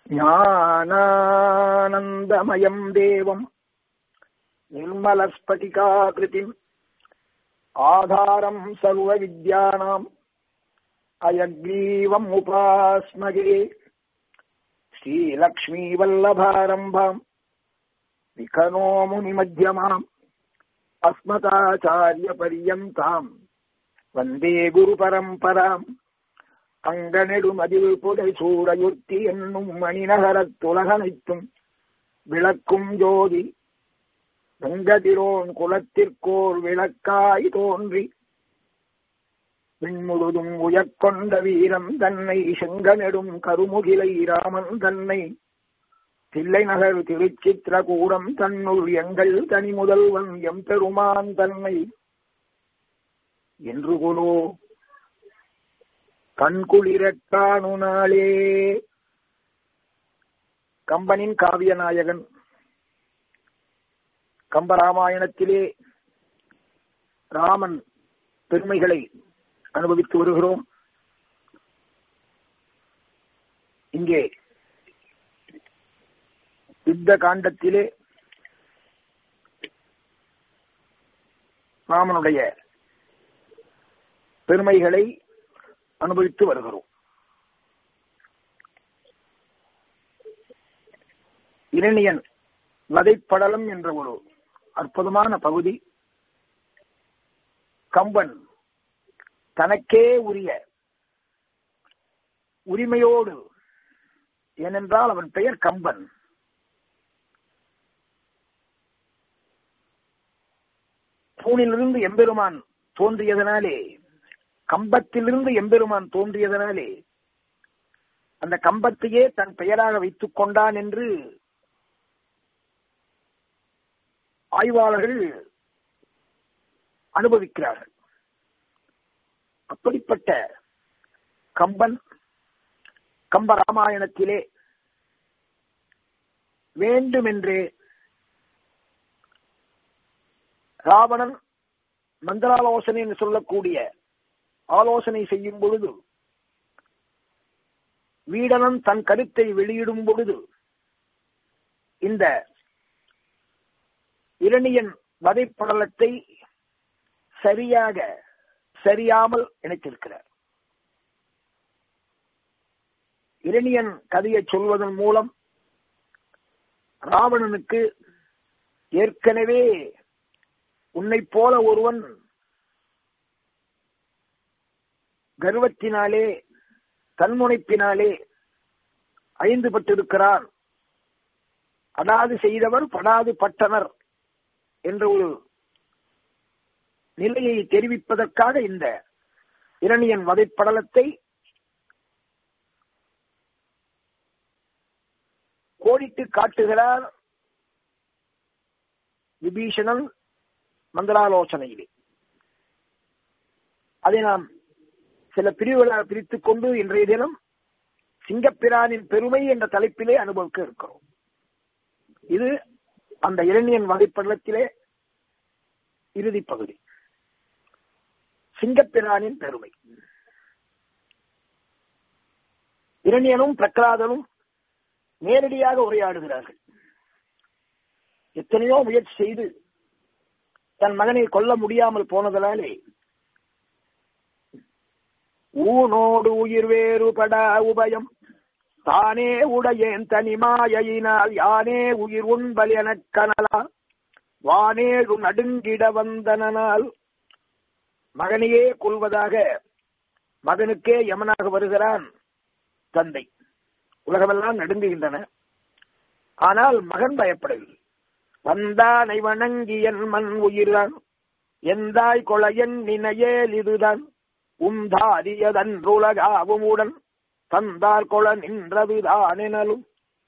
ஞானானந்தமயம் தேவம் निर्मलस्फटिकाकृतिम् आधारम् सर्वविद्यानाम् अयग्रीवम् उपास्मगे श्रीलक्ष्मीवल्लभारम्भाम् विखनो मुनिमध्यमाम् अस्मदाचार्यपर्यन्ताम् वन्दे குருபரம்பராம் அங்கனெடுமதில் புடை சூடையுர்த்தி என்னும் மணிநகரத்துலகனைத்தும் விளக்கும் ஜோதி வெங்கதிரோன் குலத்திற்கோர் விளக்காய் தோன்றி விண்முழுதும் உயர்கொண்ட வீரம் தன்னை செங்கனெடும் கருமுகிலை ராமன் தன்னை தில்லை நகர் திருச்சித்திரகூடம் தன்னுள் எங்கள் தனி முதல்வன் எம் பெருமான் தன்னை என்று குலோ கண்குளிரக் காணு நாளே கம்பனின் காவிய நாயகன் கம்பராமாயணத்திலே ராமன் பெருமைகளை அனுபவித்து வருகிறோம் இங்கே யுத்த காண்டத்திலே ராமனுடைய பெருமைகளை அனுபவித்து வருகிறோம் இரணியன் வதைப்படலம் என்ற ஒரு அற்புதமான பகுதி கம்பன் தனக்கே உரிய உரிமையோடு ஏனென்றால் அவன் பெயர் கம்பன் தூணிலிருந்து எம்பெருமான் தோன்றியதனாலே கம்பத்திலிருந்து எம்பெருமான் தோன்றியதனாலே அந்த கம்பத்தையே தன் பெயராக வைத்துக் கொண்டான் என்று ஆய்வாளர்கள் அனுபவிக்கிறார்கள் அப்படிப்பட்ட கம்பன் கம்ப ராமாயணத்திலே வேண்டுமென்றே ராவணன் மந்திராலோசனை என்று சொல்லக்கூடிய ஆலோசனை செய்யும் பொழுது வீடனன் தன் கருத்தை வெளியிடும் பொழுது இந்த இரணியன் வதைப்படலத்தை சரியாக சரியாமல் இணைத்திருக்கிறார் இரணியன் கதையை சொல்வதன் மூலம் ராவணனுக்கு ஏற்கனவே உன்னை போல ஒருவன் கர்வத்தினாலே தன்முனைப்பினாலே ஐந்து பட்டிருக்கிறான் அடாது செய்தவர் படாது பட்டனர் என்ற ஒரு நிலையை தெரிவிப்பதற்காக இந்த இரணியன் வதைப்படலத்தை கோடிட்டு காட்டுகிறார் விபீஷணன் மந்திராலோசனையிலே அதை நாம் சில பிரிவுகளாக பிரித்துக் கொண்டு இன்றைய தினம் சிங்கப்பிரானின் பெருமை என்ற தலைப்பிலே அனுபவிக்க இருக்கிறோம் இது அந்த இரணியன் வகைப்படலத்திலே இறுதி பகுதி சிங்கப்பிரானின் பெருமை இரணியனும் பிரகலாதனும் நேரடியாக உரையாடுகிறார்கள் எத்தனையோ முயற்சி செய்து தன் மகனை கொல்ல முடியாமல் போனதனாலே ஊனோடு உயிர் வேறுபடா உபயம் தானே உடையேன் தனிமாயினால் யானே உயிர் உண்பல் எனக் கனலா வானேழு நடுங்கிட வந்தனால் மகனையே கொள்வதாக மகனுக்கே யமனாக வருகிறான் தந்தை உலகமெல்லாம் நடுங்குகின்றன ஆனால் மகன் பயப்படவில்லை வந்தானை வணங்கியன் மண் உயிர்தான் எந்தாய் கொலையன் நினையேல் இதுதான் உந்தாரியதன்றுலகாவும் உடன் தந்தார் கொல நின்றதுதான் எனலும்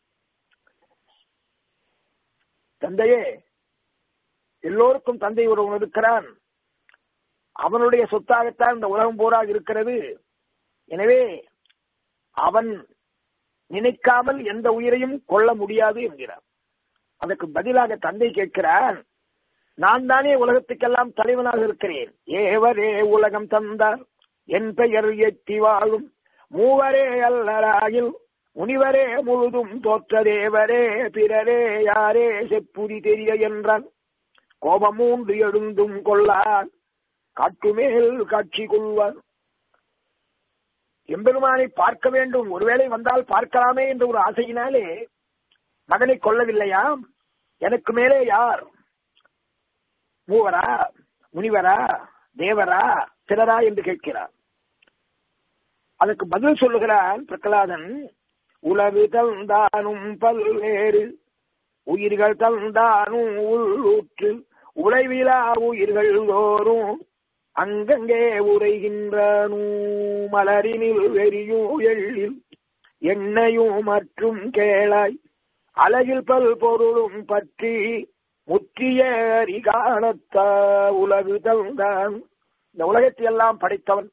தந்தையே எல்லோருக்கும் தந்தை ஒருவன் இருக்கிறான் அவனுடைய சொத்தாகத்தான் இந்த உலகம் போராக இருக்கிறது எனவே அவன் நினைக்காமல் எந்த உயிரையும் கொள்ள முடியாது என்கிறார் அதற்கு பதிலாக தந்தை கேட்கிறான் நான் தானே உலகத்துக்கெல்லாம் தலைவனாக இருக்கிறேன் ஏவரே உலகம் தந்தார் என் பெயர் எத்தி வாழும் மூவரே அல்லராயில் முனிவரே முழுதும் தோற்ற தேவரே பிறரே யாரே செப்புரி தெரிய என்றான் கோபமூன்று எழுந்தும் கொள்ளான் காட்டுமேல் காட்சி கொள்வான் எம்பெருமானை பார்க்க வேண்டும் ஒருவேளை வந்தால் பார்க்கலாமே என்ற ஒரு ஆசையினாலே மகனை கொல்லவில்லையாம் எனக்கு மேலே யார் மூவரா முனிவரா தேவரா பிறரா என்று கேட்கிறார் அதற்கு பதில் சொல்லுகிறான் பிரகலாதன் உலகு தந்தானும் பல்வேறு உயிர்கள் தந்தானும் உள்ளூற்று உழைவிலா உயிர்கள் தோறும் அங்கங்கே உரைகின்றனூ மலரினில் வெறியும் எள்ளில் எண்ணெயும் மற்றும் கேளாய் அழகில் பல் பொருளும் பற்றி முற்றிய அரிகாணத்தா உலகு தந்தான் இந்த உலகத்தை எல்லாம் படைத்தவன்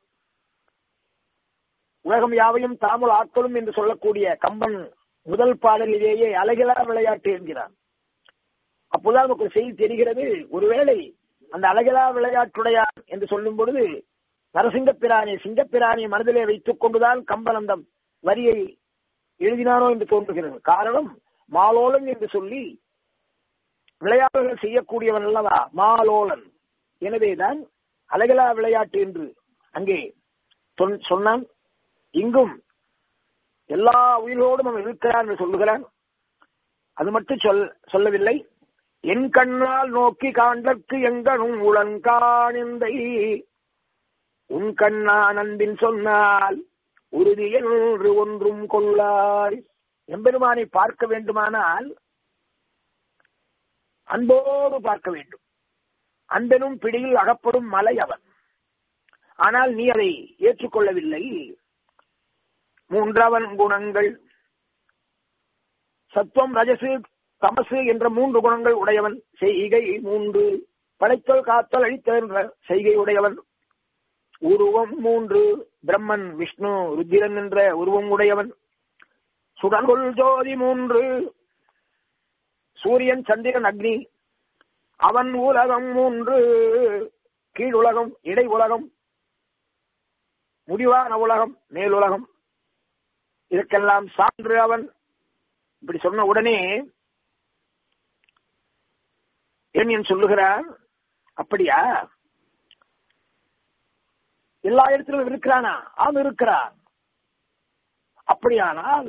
உலகம் யாவையும் தாமுல் ஆட்களும் என்று சொல்லக்கூடிய கம்பன் முதல் பாடலிலேயே அழகிலா விளையாட்டு என்கிறான் அப்போதான் நமக்கு ஒரு செய்தி தெரிகிறது ஒருவேளை அந்த அழகிலா விளையாட்டுடையான் என்று சொல்லும் பொழுது நரசிங்க பிராணி சிங்கப்பிராணி மனதிலே வைத்துக் கொண்டுதான் கம்பன் அந்த வரியை எழுதினானோ என்று தோன்றுகிறது காரணம் மாலோலன் என்று சொல்லி விளையாட்டுகள் செய்யக்கூடியவன் அல்லவா மாலோலன் எனவேதான் அழகிலா விளையாட்டு என்று அங்கே சொன்னான் இங்கும் எல்லா உயிரோடும் அவன் இருக்கிறான் என்று சொல்லுகிறான் அது மட்டும் சொல் சொல்லவில்லை என் கண்ணால் நோக்கி காண்டற்கு எங்கனும் உளன்காணிந்தை உன் கண்ணா நம்பின் சொன்னால் உறுதி என்று ஒன்றும் கொள்ளாய் எம்பெருமானை பார்க்க வேண்டுமானால் அன்போடு பார்க்க வேண்டும் அன்பெனும் பிடியில் அகப்படும் மலை அவன் ஆனால் நீ அதை ஏற்றுக்கொள்ளவில்லை மூன்றவன் குணங்கள் சத்துவம் ரஜசு தமசு என்ற மூன்று குணங்கள் உடையவன் செய்கை மூன்று படைத்தல் காத்தல் அழித்தல் என்ற செய்கை உடையவன் உருவம் மூன்று பிரம்மன் விஷ்ணு ருத்திரன் என்ற உருவம் உடையவன் சுடர்கொள் ஜோதி மூன்று சூரியன் சந்திரன் அக்னி அவன் உலகம் மூன்று கீழுலகம் இடை உலகம் முடிவான உலகம் மேலுலகம் இதற்கெல்லாம் சான்று அவன் இப்படி சொன்ன உடனே ஏன் சொல்லுகிறான் அப்படியா எல்லா இடத்திலும் இருக்கிறானா ஆம் இருக்கிறான் அப்படியானால்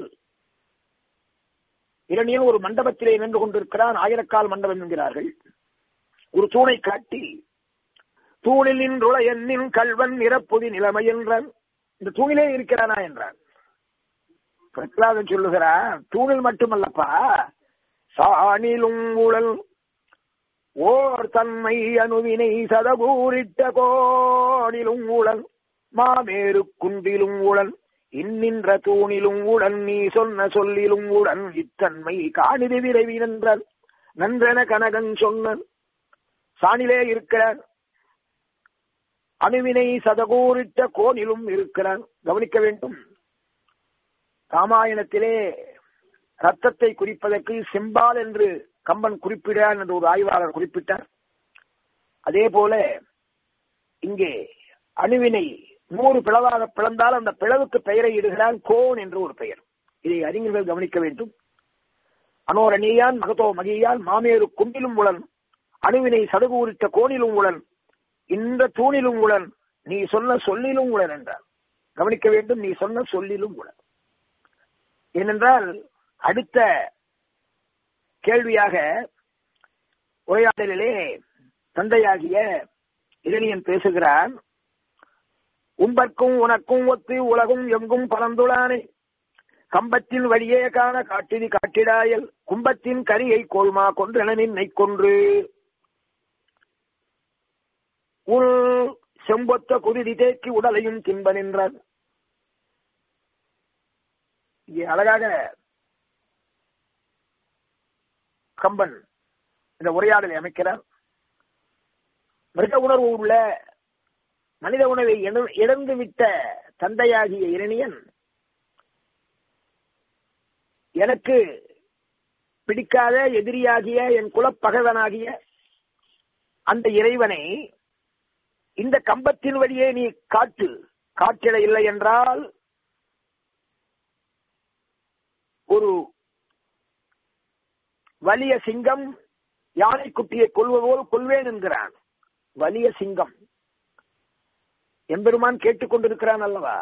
இரணியன் ஒரு மண்டபத்திலே நின்று கொண்டிருக்கிறான் ஆயிரக்கால் மண்டபம் என்கிறார்கள் ஒரு தூணை காட்டி தூணில் நின்றுள எண்ணின் கல்வன் நிரப்புதி நிலைமை என்றான் இந்த தூணிலே இருக்கிறானா என்றான் பிரகலாதன் சொல்லுகிறான் தூணில் மட்டுமல்லப்பா சாணிலும் ஊழல் ஓர் தன்மை அணுவினை சதபூரிட்ட கோணிலும் ஊழல் மாமேரு குன்றிலும் ஊழல் இன்னின்ற தூணிலும் உடன் நீ சொன்ன சொல்லிலும் உடன் இத்தன்மை காணிது விரைவி நின்றான் நன்றென கனகன் சொன்னான் சாணிலே இருக்கிறான் அணுவினை சதகூரிட்ட கோணிலும் இருக்கிறான் கவனிக்க வேண்டும் ராமாயணத்திலே ரத்தத்தை குறிப்பதற்கு செம்பால் என்று கம்பன் குறிப்பிடான் என்று ஒரு ஆய்வாளர் குறிப்பிட்டார் அதே போல இங்கே அணுவினை நூறு பிளவாக பிளந்தால் அந்த பிளவுக்கு பெயரை இடுகிறான் கோன் என்று ஒரு பெயர் இதை அறிஞர்கள் கவனிக்க வேண்டும் அனோரணியான் மகதோ மகியான் மாமேறு குண்டிலும் உளன் அணுவினை சடுகூரிட்ட கோணிலும் உளன் இந்த தூணிலும் உளன் நீ சொன்ன சொல்லிலும் உளன் என்றார் கவனிக்க வேண்டும் நீ சொன்ன சொல்லிலும் உளன் ஏனென்றால் அடுத்த கேள்வியாக உரையாடலிலே தந்தையாகிய இதனியன் பேசுகிறான் உம்பர்க்கும் உனக்கும் ஒத்து உலகும் எங்கும் பலந்துளானே கம்பத்தின் வழியே காண காட்டினி காட்டிடாயல் கும்பத்தின் கரியை கோல்மா கொன்றென நின்னை கொன்று உள் செம்பொத்த குருதி தேக்கி உடலையும் தின்ப நின்றான் இங்கே அழகாக கம்பன் இந்த உரையாடலை அமைக்கிறார் மிருக உணர்வு உள்ள மனித உணவை இழந்து விட்ட தந்தையாகிய இரணியன் எனக்கு பிடிக்காத எதிரியாகிய என் குலப்பகவனாகிய அந்த இறைவனை இந்த கம்பத்தின் வழியே நீ காட்டு காட்டிட இல்லை என்றால் ஒரு வலிய சிங்கம் யானை குட்டியை கொள்வது போல் கொள்வேன் என்கிறான் வலிய சிங்கம் எம்பெருமான் கேட்டுக்கொண்டிருக்கிறான் அல்லவா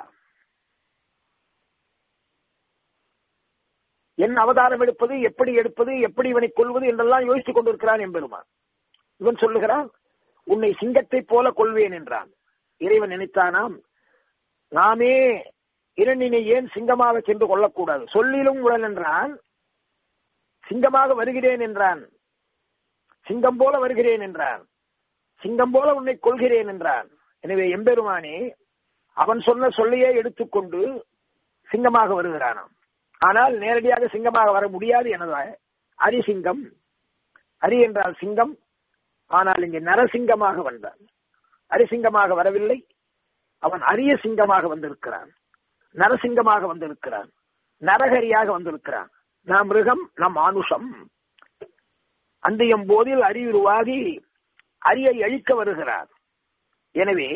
என் அவதாரம் எடுப்பது எப்படி எடுப்பது எப்படி இவனை கொள்வது என்றெல்லாம் யோசித்துக் கொண்டிருக்கிறான் எம்பெருமான் இவன் சொல்லுகிறான் உன்னை சிங்கத்தை போல கொள்வேன் என்றான் இறைவன் நினைத்தானாம் நாமே இரண்டினை ஏன் சிங்கமாக சென்று கொள்ளக்கூடாது சொல்லிலும் உடல் என்றான் சிங்கமாக வருகிறேன் என்றான் சிங்கம் போல வருகிறேன் என்றான் சிங்கம் போல உன்னை கொள்கிறேன் என்றான் எனவே எம்பெருமானே அவன் சொன்ன சொல்லையே எடுத்துக்கொண்டு சிங்கமாக வருகிறானாம் ஆனால் நேரடியாக சிங்கமாக வர முடியாது எனதா அரிசிங்கம் அரி என்றால் சிங்கம் ஆனால் இங்கே நரசிங்கமாக வந்தான் அரிசிங்கமாக வரவில்லை அவன் அரிய சிங்கமாக வந்திருக்கிறான் நரசிங்கமாக வந்திருக்கிறான் நரகரியாக வந்திருக்கிறான் நாம் மிருகம் நம் மானுஷம் அந்தியம் போதில் அறிவுருவாகி அரியை அழிக்க வருகிறார் எனவே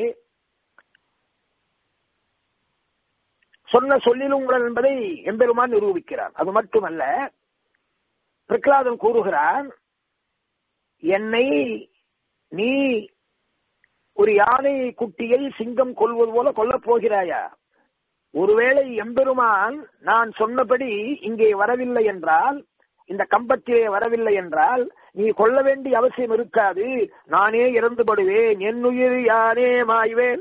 சொன்ன சொல்லிலும் உடல் என்பதை எம்பெருமான் நிரூபிக்கிறார் அது மட்டுமல்ல பிரகலாதன் கூறுகிறான் என்னை நீ ஒரு யானை குட்டியை சிங்கம் கொள்வது போல கொல்லப் போகிறாயா ஒருவேளை எம்பெருமான் நான் சொன்னபடி இங்கே வரவில்லை என்றால் இந்த கம்பத்திலே வரவில்லை என்றால் நீ கொள்ள வேண்டிய அவசியம் இருக்காது நானே இறந்துபடுவேன் என் உயிர் யானே மாய்வேன்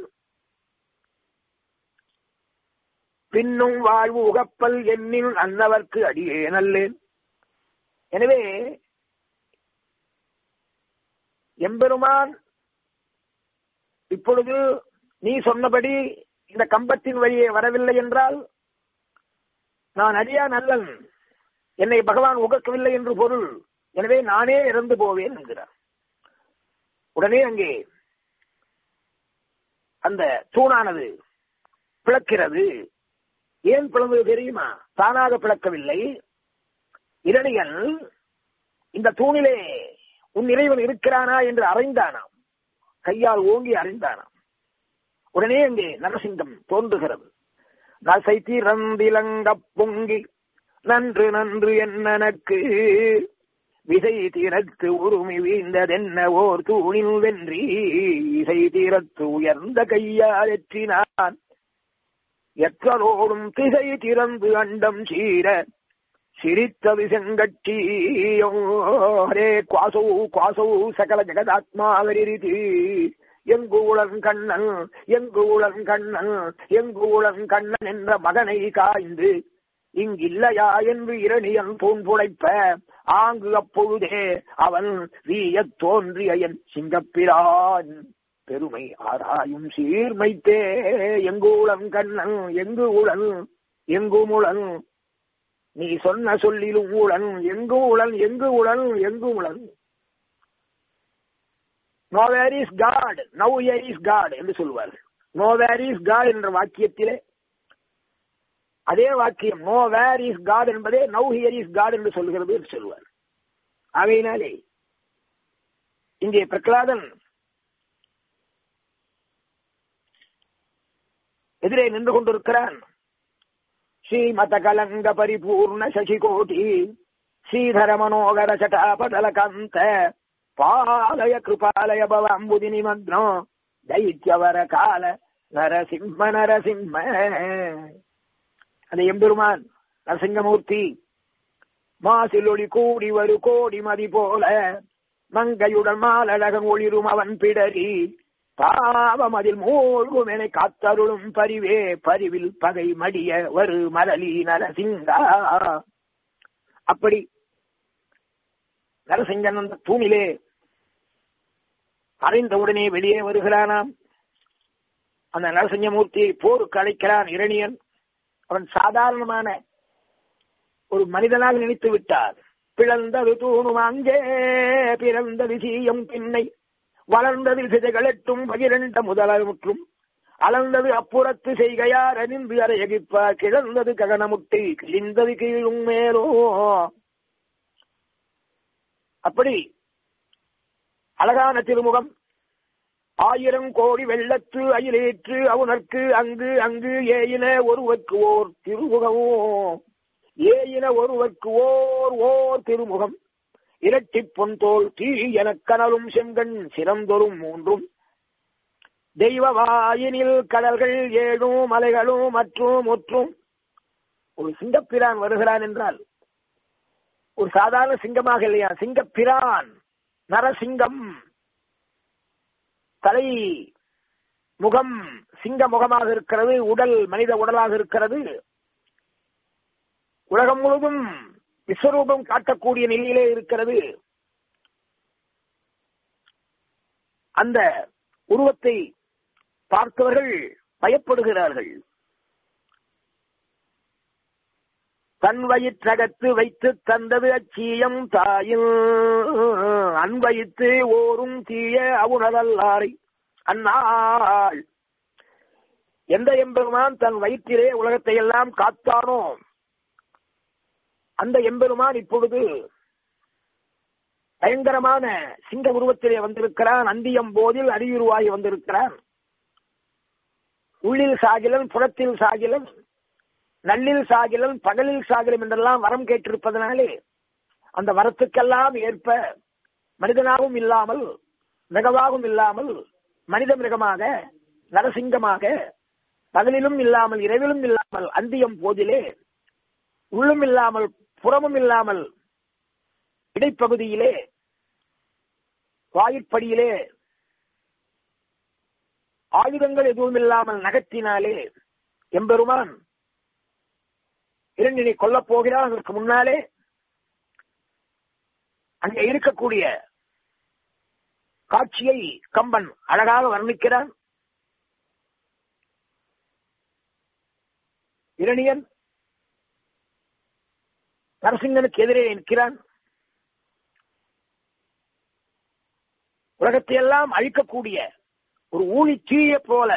பின்னும் வாழ்வு உகப்பல் என்னில் அன்னவர்க்கு அடியே நல்லேன் எனவே எம்பெருமான் இப்பொழுது நீ சொன்னபடி இந்த கம்பத்தின் வழியே வரவில்லை என்றால் நான் அறியா நல்லன் என்னை பகவான் உகக்கவில்லை என்று பொருள் எனவே நானே இறந்து போவேன் என்கிறார் உடனே அங்கே அந்த தூணானது பிளக்கிறது ஏன் பிளந்தது தெரியுமா தானாக பிளக்கவில்லை இரணியன் இந்த தூணிலே உன் இறைவன் இருக்கிறானா என்று அறைந்தானாம் கையால் ஓங்கி அறிந்தானாம் உடனே அங்கே நரசிங்கம் தோன்றுகிறது நசை திறந்திலங்க பொங்கி நன்று நன்று என்னனக்கு விசை தீரத்து உருமி வீழ்ந்ததென்ன ஓர் தூணில் வென்றி இசை தீரத்து உயர்ந்த கையால் எற்றினான் எற்றலோடும் திசை திறந்து அண்டம் சீர சிரித்தது செங்கட்டியோரே குவாசௌ குவாசௌ சகல ஜெகதாத்மாவரிதி எங்குளன் கண்ணன் எங்குளன் கண்ணன் எங்குளன் கண்ணன் என்ற மகனை காய்ந்து இங்கில்லையா என்று இரணியன் பூன்புழைப்ப ஆங்கு அப்பொழுதே அவன் வீயத் தோன்றிய என் சிங்கப்பிரான் பெருமை ஆராயும் சீர்மைத்தே எங்கூளன் கண்ணன் எங்கு உளன் எங்கு முளன் நீ சொன்ன சொல்லிலும் ஊழன் எங்கு உளன் எங்கு உளன் எங்கு உளன் nowhere is God now here is God என்று சொல்வார் நோ வேர் இஸ் காட் என்ற வாக்கியத்திலே அதே வாக்கியம் நோ வேர் இஸ் காட் என்பதே நவ் ஹியர் இஸ் காட் என்று சொல்கிறது என்று சொல்வார் ஆகையினாலே இங்கே பிரகலாதன் எதிரே நின்று கொண்டிருக்கிறான் ஸ்ரீமத கலங்க பரிபூர்ண சசிகோட்டி ஸ்ரீதர மனோகர சட்டாபதல கந்த பாலய கிருபாலய பவாம்புதி நிமக்னோ தைத்தியவர கால நரசிம்ம நரசிம்ம அந்த எம்பெருமான் நரசிங்கமூர்த்தி மாசில் ஒளி கூடி வரு கோடி மதி போல மங்கையுடன் மாலழகன் ஒளிரும் அவன் பிடரி பாவம் அதில் மூழ்கும் என காத்தருளும் பரிவே பரிவில் பகை மடிய வரு மரளி நரசிங்கா அப்படி நரசிங்கன் அந்த தூணிலே அறைந்தவுடனே வெளியே வருகிறானாம் அந்த நரசிங்கமூர்த்தியை போருக்கு அழைக்கிறான் இரணியன் அவன் சாதாரணமான ஒரு மனிதனாக நினைத்து விட்டார் பிளந்தது தூணும் அங்கே பிறந்தது சீயம் பின்னை வளர்ந்தது சிதைகளெட்டும் பகிரண்ட முதலமுற்றும் அளந்தது அப்புறத்து செய்கையார் அணிந்து அறையகிப்பார் கிழந்தது ககனமுட்டி கிழிந்தது கீழும் மேலோ அப்படி அழகான திருமுகம் ஆயிரம் கோடி வெள்ளத்து அயிலேற்று அவனற்கு அங்கு அங்கு ஏயில ஒருவருக்கு ஓர் திருமுகமோ ஏயின ஒருவர்க்கு ஓர் ஓர் திருமுகம் இரட்டி பொன்தோல் தீ எனக் கனலும் செங்கண் சிறந்தொரும் மூன்றும் தெய்வ வாயினில் கடல்கள் ஏழும் மலைகளும் மற்றும் முற்றும் ஒரு சிங்கப்பிரான் வருகிறான் என்றால் ஒரு சாதாரண சிங்கமாக இல்லையா சிங்கப்பிரான் நரசிங்கம் தலை முகம் சிங்க முகமாக இருக்கிறது உடல் மனித உடலாக இருக்கிறது உலகம் முழுதும் விஸ்வரூபம் காட்டக்கூடிய நிலையிலே இருக்கிறது அந்த உருவத்தை பார்த்தவர்கள் பயப்படுகிறார்கள் தன் வயிற்றகத்து வைத்து தந்தது அச்சீயம் தாயில் அன்வயித்து ஓரும் தீய அவுணரல்லாரை அந்நாள் எந்த எம்பெருமான் தன் வயிற்றிலே உலகத்தை எல்லாம் காத்தானோ அந்த எம்பெருமான் இப்பொழுது பயங்கரமான சிங்க உருவத்திலே வந்திருக்கிறான் அந்தியம் போதில் அறிவுருவாகி வந்திருக்கிறான் உள்ளில் சாகிலன் புறத்தில் சாகிலன் நல்லில் சாகிலன் பகலில் சாகிலம் என்றெல்லாம் வரம் கேட்டிருப்பதனாலே அந்த வரத்துக்கெல்லாம் ஏற்ப மனிதனாகவும் இல்லாமல் மிகவாகவும் இல்லாமல் மனித மிருகமாக நரசிங்கமாக பகலிலும் இல்லாமல் இரவிலும் இல்லாமல் அந்தியம் போதிலே உள்ளும் இல்லாமல் புறமும் இல்லாமல் இடைப்பகுதியிலே வாயிற்படியிலே ஆயுதங்கள் எதுவும் இல்லாமல் நகத்தினாலே எம்பெருமான் இரண்டினை கொல்லப் போகிறான் அதற்கு முன்னாலே அங்கே இருக்கக்கூடிய காட்சியை கம்பன் அழகாக வர்ணிக்கிறான் இரணியன் நரசிங்கனுக்கு எதிரே நிற்கிறான் உலகத்தையெல்லாம் அழிக்கக்கூடிய ஒரு ஊழி தீய போல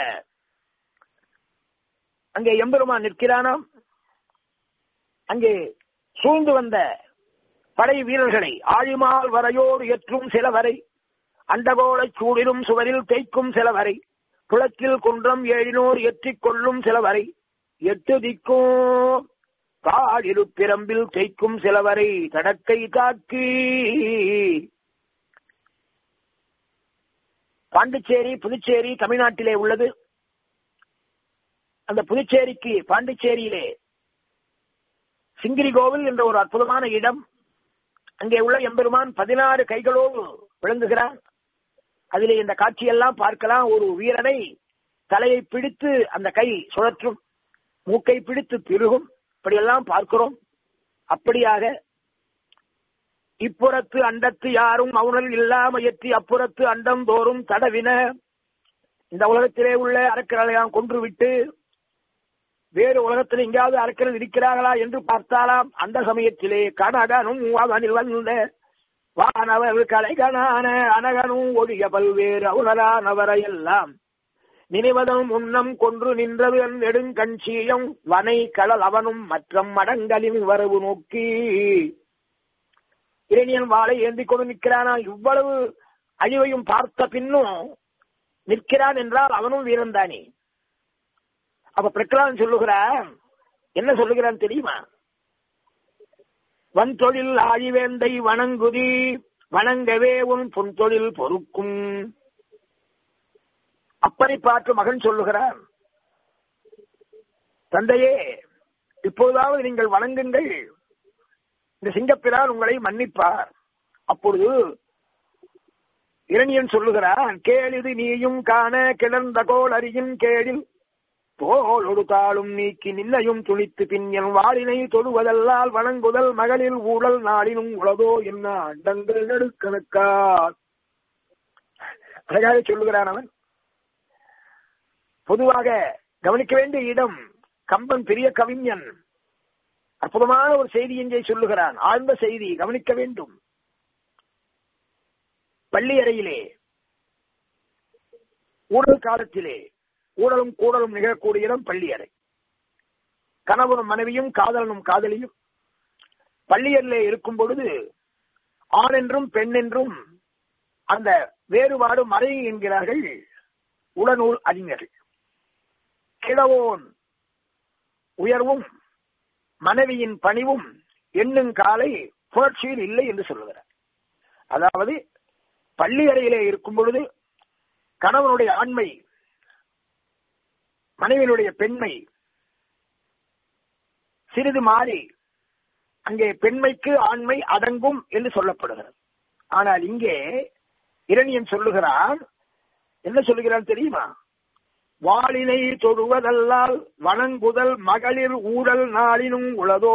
அங்கே எம்பெருமான் நிற்கிறானாம் அங்கே சூழ்ந்து வந்த படை வீரர்களை ஆழிமால் வரையோடு ஏற்றும் சில வரை அண்டகோளை சூடிலும் சுவரில் தேய்க்கும் சில வரை குளத்தில் குன்றம் ஏழினோர் எற்றிக் கொள்ளும் சில வரை எட்டு திக்கும் காடிரு பிரம்பில் தேய்க்கும் சிலவரை தடக்கை தாக்கி பாண்டிச்சேரி புதுச்சேரி தமிழ்நாட்டிலே உள்ளது அந்த புதுச்சேரிக்கு பாண்டிச்சேரியிலே சிங்கிரி கோவில் என்ற ஒரு அற்புதமான இடம் அங்கே உள்ள எம்பெருமான் பதினாறு கைகளோடு விளங்குகிறான் அதிலே இந்த காட்சியெல்லாம் பார்க்கலாம் ஒரு வீரனை தலையை பிடித்து அந்த கை சுழற்றும் மூக்கை பிடித்து திருகும் இப்படியெல்லாம் பார்க்கிறோம் அப்படியாக இப்புறத்து அண்டத்து யாரும் மௌனல் இல்லாம எத்தி அப்புறத்து அண்டம் தோறும் தடவின இந்த உலகத்திலே உள்ள அரக்கர்களையாம் கொன்று விட்டு வேறு உலகத்தில் எங்கேயாவது அரக்கர்கள் இருக்கிறார்களா என்று பார்த்தாலாம் அந்த சமயத்திலே கனகனும் அவனில் வந்த வானவர் கலைகனான அனகனும் ஒழிய பல்வேறு அவுணரானவரையெல்லாம் நினைவதும் உன்னம் கொன்று நின்றது நெடுங்கண்சீயம் வனை கடல் அவனும் மற்றம் மடங்களின் வரவு நோக்கி இரணியன் வாளை ஏந்தி கொண்டு நிற்கிறானா இவ்வளவு அழிவையும் பார்த்த பின்னும் நிற்கிறான் என்றால் அவனும் வீரன் தானே அப்ப பிரகலாதன் சொல்லுகிறான் என்ன சொல்லுகிறான் தெரியுமா வன் தொழில் ஆழிவேந்தை வணங்குதி வணங்கவே உன் பொன் தொழில் பொறுக்கும் அப்பனை பார்த்து மகன் சொல்லுகிறான் தந்தையே இப்போதாவது நீங்கள் வணங்குங்கள் இந்த சிங்கப்பிரான் உங்களை மன்னிப்பார் அப்பொழுது இரணியன் சொல்லுகிறான் கேளிது நீயும் காண கிளர்ந்த கோள் அறியின் கேளில் தோளொடு தாளும் நீக்கி நின்னையும் துணித்து பின்யன் வாளினை தொழுவதல்லால் வணங்குதல் மகளில் ஊழல் நாளினும் உளதோ என்ன அண்டங்கள் நடுக்கணக்கார் அழகாக சொல்லுகிறான் அவன் பொதுவாக கவனிக்க வேண்டிய இடம் கம்பன் பெரிய கவிஞன் அற்புதமான ஒரு செய்தி இங்கே சொல்லுகிறான் ஆழ்ந்த செய்தி கவனிக்க வேண்டும் பள்ளி அறையிலே ஊழல் காலத்திலே ஊழலும் கூடலும் நிகழக்கூடிய இடம் பள்ளி அறை கணவனும் மனைவியும் காதலனும் காதலியும் பள்ளியரிலே இருக்கும் பொழுது ஆண் என்றும் பெண் என்றும் அந்த வேறுபாடு மறை என்கிறார்கள் உளநூல் அறிஞர்கள் கிழவோன் உயர்வும் மனைவியின் பணிவும் எண்ணும் காலை புணர்ச்சியில் இல்லை என்று சொல்லுகிறார் அதாவது பள்ளி அறையிலே இருக்கும் பொழுது கணவனுடைய ஆண்மை மனைவியினுடைய பெண்மை சிறிது மாறி அங்கே பெண்மைக்கு ஆண்மை அடங்கும் என்று சொல்லப்படுகிறது ஆனால் இங்கே இரணியன் சொல்லுகிறான் என்ன சொல்லுகிறான் தெரியுமா வாளினை தொழுவதல்லால் வணங்குதல் மகளிர் ஊழல் நாளினும் உளதோ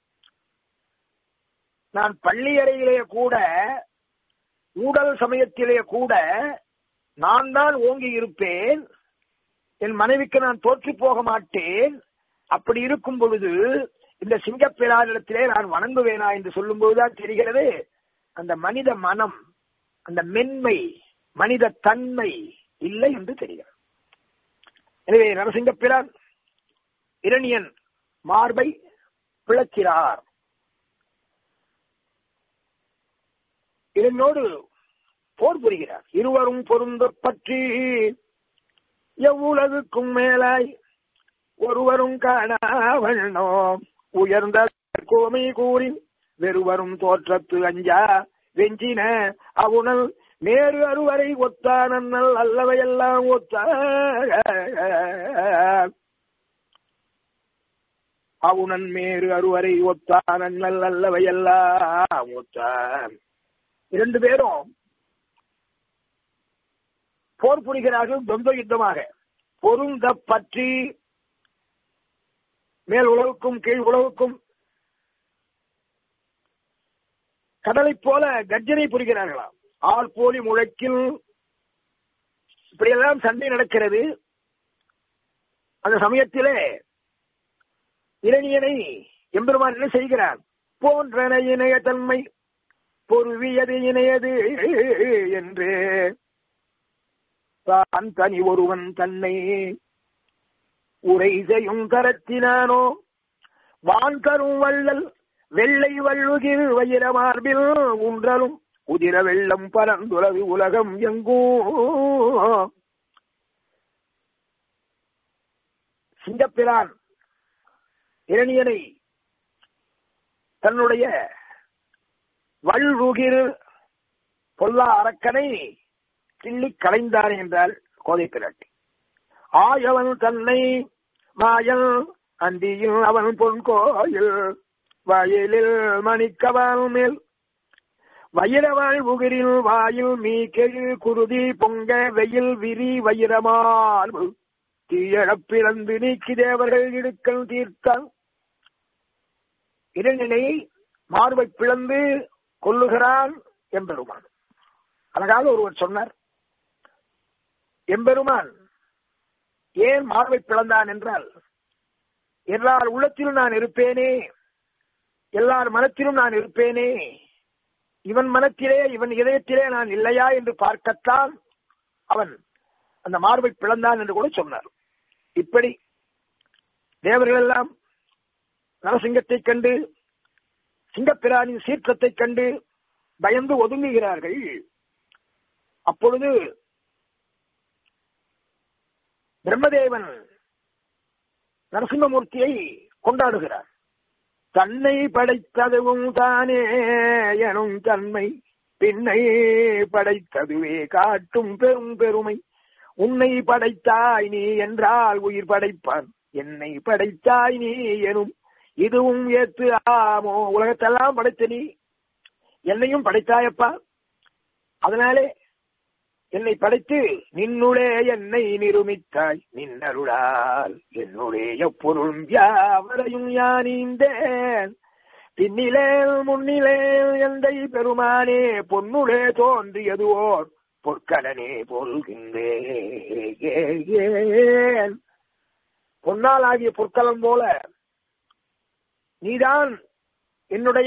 நான் பள்ளியறையிலே கூட ஊடல் சமயத்திலே கூட நான் தான் ஓங்கி இருப்பேன் என் மனைவிக்கு நான் தோற்று போக மாட்டேன் அப்படி இருக்கும் பொழுது இந்த சிங்கப்பிரானிடத்திலே நான் வணங்குவேனா என்று சொல்லும் பொழுதுதான் தெரிகிறது அந்த மனித மனம் அந்த மென்மை மனித தன்மை இல்லை என்று தெரிகிறது எனவே நரசிங்கப்பிரான் இரணியன் மார்பை பிளக்கிறார் இதனோடு போர் புரிகிறார் இருவரும் பொருந்த பற்றி எவ்வுலகுக்கும் மேலாய் ஒருவரும் காணாவண்ணோ உயர்ந்த கோமை கூறி வெறுவரும் தோற்றத்து அஞ்சா வெஞ்சின அவுணல் நேரு அறுவரை ஒத்தானல் அல்லவையெல்லாம் ஒத்த அவுணன் மேறு அறுவரை ஒத்தானல் அல்லவையெல்லாம் ஒத்தான் இரண்டு பேரும் போர் புரிகிறார்கள் தொந்த யுத்தமாக பொருந்த பற்றி மேல் உலகுக்கும் கீழ் உலகுக்கும் கடலை போல கர்ஜனை புரிகிறார்களாம் ஆள் போலி முழக்கில் இப்படியெல்லாம் சண்டை நடக்கிறது அந்த சமயத்திலே இளைஞனை எம்பெருமான் என்ன செய்கிறார் போன்றன இணைய தன்மை பொருவியது இணையது என்று தான் தனி ஒருவன் தன்னை உரை செய்யும் கரத்தினானோ வான் கரும் வள்ளல் வெள்ளை வள்ளுகில் வயிற மார்பில் உன்றலும் உதிர வெள்ளம் பரந்துலகு உலகம் எங்கோ சிங்கப்பிரான் இரணியனை தன்னுடைய வல்வுகிர் பொல்லா அரக்கனை கிள்ளி கலைந்தான் என்றால் கோதை பிராட்டி ஆயவன் தன்னை மாயல் அந்தியில் அவன் பொன் கோயில் வயலில் மணிக்கவால் மேல் வயிறவாள் உகிரில் வாயில் மீ கெழு குருதி பொங்க வெயில் விரி வயிறமால் தீயழப் பிறந்து நீக்கி தேவர்கள் இடுக்கல் தீர்த்தான் இரண்டினை மார்பை பிளந்து கொல்லுகிறான் எம்பெருமான் அழகாக ஒருவர் சொன்னார் எம்பெருமான் ஏன் மார்பை பிளந்தான் என்றால் எல்லார் உள்ளத்திலும் நான் இருப்பேனே எல்லார் மனத்திலும் நான் இருப்பேனே இவன் மனத்திலே இவன் இதயத்திலே நான் இல்லையா என்று பார்க்கத்தான் அவன் அந்த மார்பை பிளந்தான் என்று கூட சொன்னார் இப்படி தேவர்கள் எல்லாம் நரசிங்கத்தை கண்டு சிங்கப்பிரானின் சீற்றத்தை கண்டு பயந்து ஒதுங்குகிறார்கள் அப்பொழுது பிரம்மதேவன் நரசிம்மமூர்த்தியை கொண்டாடுகிறார் தன்னை படைத்ததுவும் தானே எனும் தன்மை பின்னை படைத்ததுவே காட்டும் பெரும் பெருமை உன்னை படைத்தாய் நீ என்றால் உயிர் படைப்பான் என்னை படைத்தாய் நீ எனும் இதுவும் ஏத்து ஆமோ உலகத்தெல்லாம் படைத்த நீ என்னையும் படைத்தாயப்பா அதனாலே என்னை படைத்து நின்னுடைய என்னை நிருமித்தாய் நின்னருளால் என்னுடைய பொருள் யாவரையும் யானீந்தேன் பின்னிலேல் முன்னிலேல் எந்தை பெருமானே பொன்னுளே தோன்றியது ஓர் பொற்கடனே பொருள்கின்றேன் பொன்னால் ஆகிய பொற்களம் போல நீதான் என்னுடைய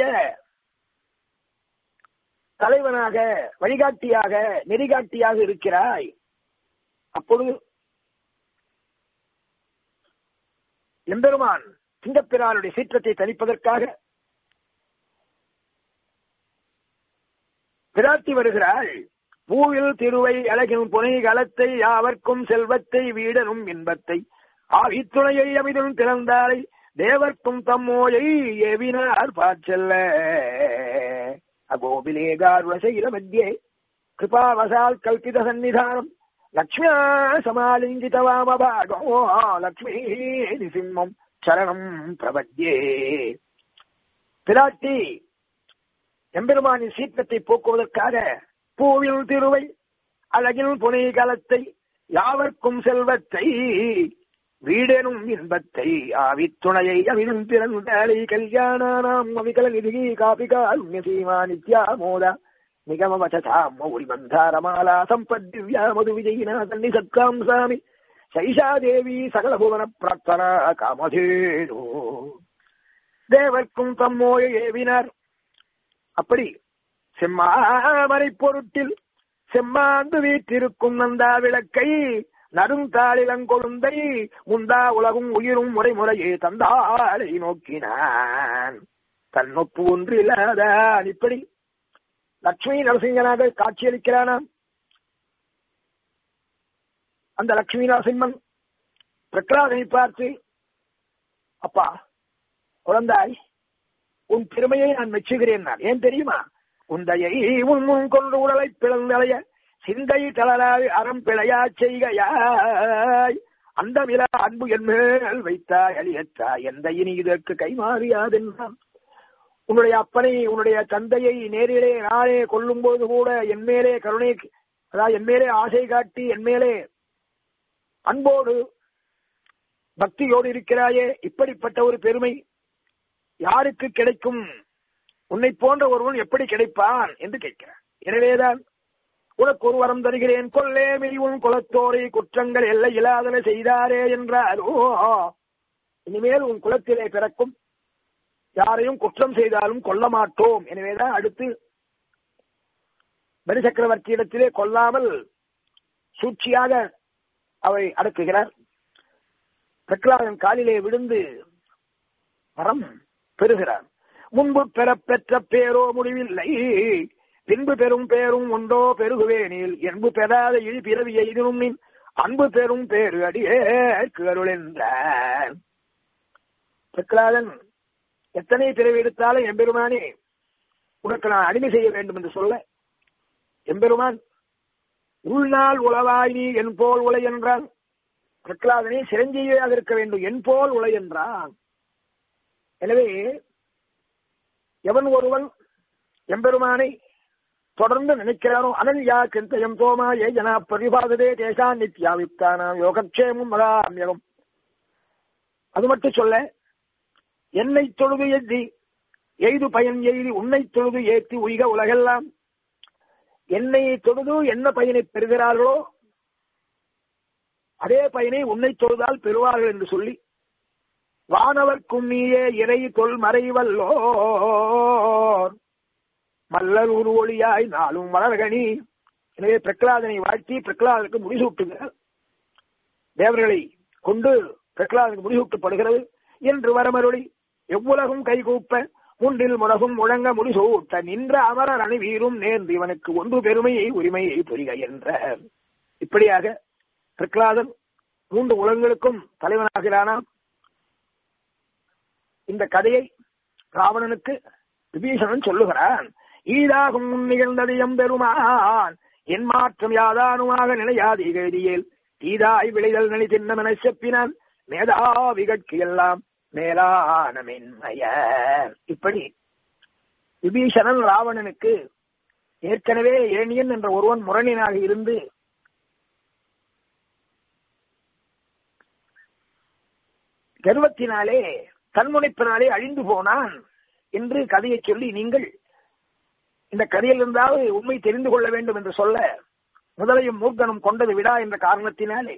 தலைவனாக வழிகாட்டியாக நெறிகாட்டியாக இருக்கிறாய் அப்பொழுது எம்பெருமான் சிங்கப்பிரானுடைய சீற்றத்தை தணிப்பதற்காக பிராட்டி வருகிறாள் பூவில் திருவை அழகின் புனை களத்தை யாவர்க்கும் செல்வத்தை வீடனும் இன்பத்தை ஆவித்துணையை அமிதும் திறந்தாலை தேவர்க்கும் தம்மோயை ஏவினார் பாச்சல்ல அகோபிலேகாருளசைல மத்தியே கிருபாவசால் கல்பித சந்நிதானம் லக்ஷ்மியா சமாலிங்கித வாமபாகோ லக்ஷ்மீ நிசிம்மம் சரணம் பிரபத்யே பிராட்டி எம்பெருமானின் சீற்றத்தை போக்குவதற்காக பூவில் திருவை அழகில் புனை கலத்தை யாவர்க்கும் செல்வத்தை வீடெனும் இன்பத்தை ஆவித்துணையை அவினும் பிறந்தாலை கல்யாணானாம் அவிகல நிதி காபிகாருண்ய சீமா நித்யா மோதா நிகம வச்சதாம் மௌரி மந்தாரமாலா சம்பத்யா மது விஜயினா தன்னி சத்காம் சாமி சைஷா தேவி சகல புவன பிரார்த்தனா காமதேனோ தேவர்க்கும் தம்மோய ஏவினார் அப்படி செம்மாமரை பொருட்டில் செம்மாந்து வீற்றிருக்கும் நந்தா விளக்கை நறுந்தாளிலங்கொழுந்தை முந்தா உலகும் உயிரும் முறைமுறையே தந்தாளை நோக்கினான் தன்னொப்பு ஒன்று இல்லாதான் இப்படி லட்சுமி நரசிங்கனாக காட்சியளிக்கிறானாம் அந்த லட்சுமி நரசிம்மன் பிரகலாதனை பார்த்து அப்பா குழந்தாய் உன் பெருமையை நான் மெச்சுகிறேன் நான் ஏன் தெரியுமா உந்தையை உன் முன் கொண்டு உடலை பிளந்தளைய சிந்தை தளராய் அறம் பிழையா செய்கையாய் அந்த விழா அன்பு என் மேல் வைத்தாய் அழியத்தாய் எந்த இனி இதற்கு கைமாறியாதென்றான் உன்னுடைய அப்பனை உன்னுடைய தந்தையை நேரிலே நானே கொல்லும் போது கூட என் மேலே கருணை அதாவது என் மேலே ஆசை காட்டி என் மேலே அன்போடு பக்தியோடு இருக்கிறாயே இப்படிப்பட்ட ஒரு பெருமை யாருக்கு கிடைக்கும் உன்னை போன்ற ஒருவன் எப்படி கிடைப்பான் என்று கேட்கிறான் எனவேதான் உனக்கு ஒரு வரம் தருகிறேன் கொல்லே மிரிவும் குலத்தோரை குற்றங்கள் எல்லை இல்லாதன செய்தாரே என்றாரோ இனிமேல் உன் குலத்திலே பிறக்கும் யாரையும் குற்றம் செய்தாலும் கொல்ல மாட்டோம் எனவேதான் அடுத்து பலி சக்கரவர்த்தியிடத்திலே கொல்லாமல் சூழ்ச்சியாக அவை அடக்குகிறார் பிரகலாதன் காலிலே விழுந்து வரம் பெறுகிறார் முன்பு பெற பெற்ற பேரோ முடிவில்லை பின்பு பெரும் பேரும் உண்டோ பெருகுவேனில் என்பு பெறாத இழி பிறவி எய்தும் நின் அன்பு பெரும் பேரு அடியே கருள் என்றார் பிரகலாதன் எத்தனை பிறவி எடுத்தாலும் எம்பெருமானே உனக்கு நான் அடிமை செய்ய வேண்டும் என்று சொல்ல எம்பெருமான் உள்நாள் உளவாய் நீ என் போல் உலை என்றான் பிரகலாதனே சிரஞ்சீவியாக இருக்க வேண்டும் என் போல் உலை என்றான் எனவே எவன் ஒருவன் எம்பெருமானை தொடர்ந்து நினைக்கிறானோ அனல்யா கிருந்தயம் தோமா ஏ ஜனா பரிபாததே தேசா நித்யாவித்தானாம் யோகக்ஷேமும் மகாமியகம் அது மட்டும் சொல்ல என்னை தொழுது எத்தி எய்து பயன் எய்தி உன்னை தொழுது ஏத்தி உய்க உலகெல்லாம் என்னை தொழுது என்ன பயனை பெறுகிறார்களோ அதே பயனை உன்னை தொழுதால் பெறுவார்கள் என்று சொல்லி வானவர்க்கும் நீயே இறை தொல் மறைவல்லோர் மல்லர் உரு ஒளியாய் நாளும் மலர்கனி எனவே பிரகலாதனை வாழ்த்தி பிரகலாதனுக்கு முடிசூட்டுகிறார் தேவர்களை கொண்டு பிரகலாதனுக்கு முடிசூட்டப்படுகிறது என்று வரமருளி எவ்வுலகும் கைகூப்ப முன்றில் முடகும் முழங்க முடிசூட்ட நின்ற அமரர் அணிவீரும் நேர்ந்து இவனுக்கு ஒன்று பெருமையை உரிமையை புரிக என்ற இப்படியாக பிரகலாதன் மூன்று உலகங்களுக்கும் தலைவனாகிறானாம் இந்த கதையை ராவணனுக்கு விபீஷணன் சொல்லுகிறான் ஈதாகும் முன் நிகழ்ந்தது எம்பெருமான் என் மாற்றம் யாதானுமாக நினையாது எழுதியேல் தீதாய் விளைதல் நினை தின்னமென செப்பினான் மேதாவிகட்கு எல்லாம் மேலான மென்மைய இப்படி விபீஷணன் ராவணனுக்கு ஏற்கனவே ஏனியன் என்ற ஒருவன் முரணினாக இருந்து கர்வத்தினாலே தன்முனைப்பினாலே அழிந்து போனான் என்று கதையை சொல்லி நீங்கள் இந்த கதையில் இருந்தாவது உண்மை தெரிந்து கொள்ள வேண்டும் என்று சொல்ல முதலையும் மூர்க்கனும் கொண்டது விடா என்ற காரணத்தினாலே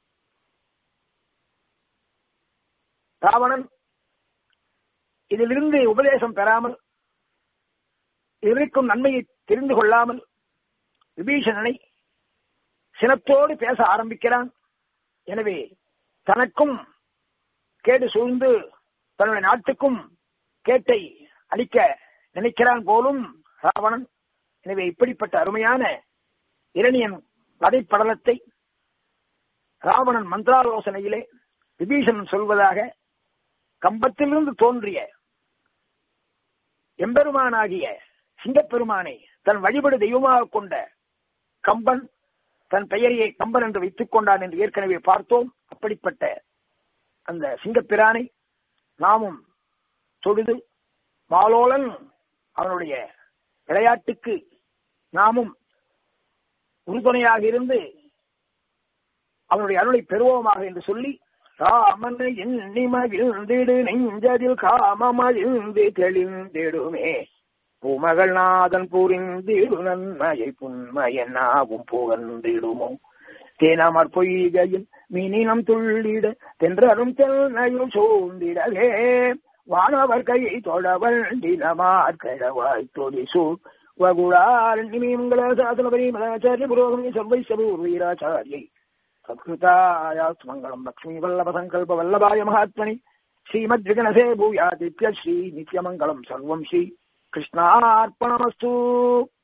ராவணன் இதிலிருந்து உபதேசம் பெறாமல் இருக்கும் நன்மையை தெரிந்து கொள்ளாமல் விபீஷணனை சினத்தோடு பேச ஆரம்பிக்கிறான் எனவே தனக்கும் கேடு சூழ்ந்து தன்னுடைய நாட்டுக்கும் கேட்டை அளிக்க நினைக்கிறான் போலும் ராவணன் எனவே இப்படிப்பட்ட அருமையான இரணியன் வதைப்படலத்தை ராவணன் மந்திராலோசனையிலே விபீஷணன் சொல்வதாக கம்பத்திலிருந்து தோன்றிய எம்பெருமானாகிய சிங்கப்பெருமானை தன் வழிபடு தெய்வமாக கொண்ட கம்பன் தன் பெயரையை கம்பன் என்று வைத்துக் கொண்டான் என்று ஏற்கனவே பார்த்தோம் அப்படிப்பட்ட அந்த சிங்கப்பிரானை நாமும் தொழுது மாலோலன் அவனுடைய விளையாட்டுக்கு நாமும் உறுதுணையாக இருந்து அவனுடைய அருளை பெறுவோமாக என்று சொல்லி ராமன் எண்ணிமகிழ்ந்திடு நெஞ்சதில் காமமகிழ்ந்து தெளிந்திடுமே பூமகள் நாதன் புரிந்திடு நன்மையை புன்மையனாவும் புகழ்ந்திடுமோ தேனமர் பொய்கையில் மீனினம் துள்ளிட தென்றரும் சென்னையும் சூழ்ந்திடவே வானவர் கையை தொடவல் தினமார் கடவாய் தொழிசூர் வகுடார் நிமியங்கள சாதன பரிமலாச்சாரிய புரோகமி சர்வை சபூர்வீராச்சாரியை சத்கிருதாயாஸ்து மங்களம் லக்ஷ்மி வல்லப சங்கல்ப வல்லபாய மகாத்மனி ஸ்ரீமத் விகனசே பூயாதித்ய ஸ்ரீ நித்யமங்கலம் சர்வம் ஸ்ரீ கிருஷ்ணார்ப்பணமஸ்து